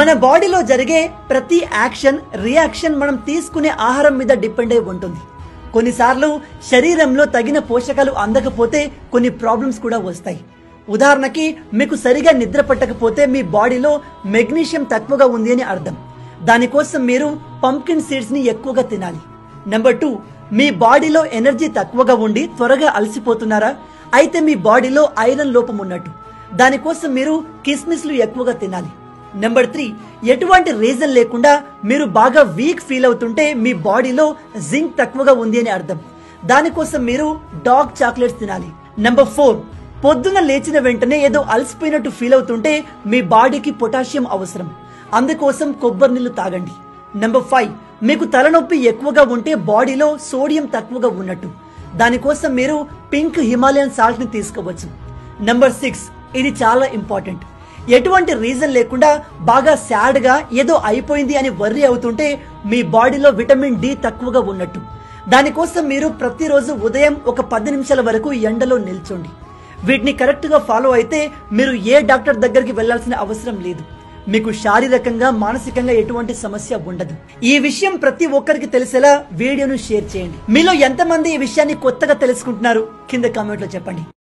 మన బాడీలో జరిగే ప్రతి యాక్షన్ రియాక్షన్ మనం తీసుకునే ఆహారం మీద డిపెండ్ అయి ఉంటుంది కొన్నిసార్లు శరీరంలో తగిన పోషకాలు అందకపోతే కొన్ని ప్రాబ్లమ్స్ కూడా వస్తాయి ఉదాహరణకి మీకు సరిగా నిద్ర పట్టకపోతే మీ బాడీలో మెగ్నీషియం తక్కువగా ఉంది అని అర్థం దానికోసం మీరు పంప్కిన్ సీడ్స్ ని ఎక్కువగా తినాలి నెంబర్ టూ మీ బాడీలో ఎనర్జీ తక్కువగా ఉండి త్వరగా అలసిపోతున్నారా అయితే మీ బాడీలో ఐరన్ లోపం ఉన్నట్టు దానికోసం మీరు కిస్మిస్లు ఎక్కువగా తినాలి నెంబర్ త్రీ ఎటువంటి రీజన్ లేకుండా మీరు బాగా వీక్ ఫీల్ అవుతుంటే మీ బాడీలో జింక్ తక్కువగా ఉంది అని అర్థం దానికోసం మీరు డాగ్ చాక్లెట్స్ తినాలి నెంబర్ ఫోర్ పొద్దున లేచిన వెంటనే ఏదో అలసిపోయినట్టు ఫీల్ అవుతుంటే మీ బాడీకి పొటాషియం అవసరం అందుకోసం కొబ్బరి నీళ్లు తాగండి నెంబర్ ఫైవ్ మీకు తలనొప్పి ఎక్కువగా ఉంటే బాడీలో సోడియం తక్కువగా ఉన్నట్టు దానికోసం మీరు పింక్ హిమాలయన్ సాల్ట్ ని తీసుకోవచ్చు నెంబర్ సిక్స్ ఇది చాలా ఇంపార్టెంట్ ఎటువంటి రీజన్ లేకుండా బాగా సాడ్ గా ఏదో అయిపోయింది అని వర్రీ అవుతుంటే మీ బాడీలో విటమిన్ డి తక్కువగా ఉన్నట్టు దానికోసం మీరు ప్రతిరోజు ఉదయం ఒక పది నిమిషాల వరకు ఎండలో నిల్చోండి వీటిని కరెక్ట్ గా ఫాలో అయితే మీరు ఏ డాక్టర్ దగ్గరికి వెళ్లాల్సిన అవసరం లేదు మీకు శారీరకంగా మానసికంగా ఎటువంటి సమస్య ఉండదు ఈ విషయం ప్రతి ఒక్కరికి తెలిసేలా వీడియోను షేర్ చేయండి మీలో ఎంతమంది ఈ విషయాన్ని కొత్తగా తెలుసుకుంటున్నారు కింద కామెంట్ లో చెప్పండి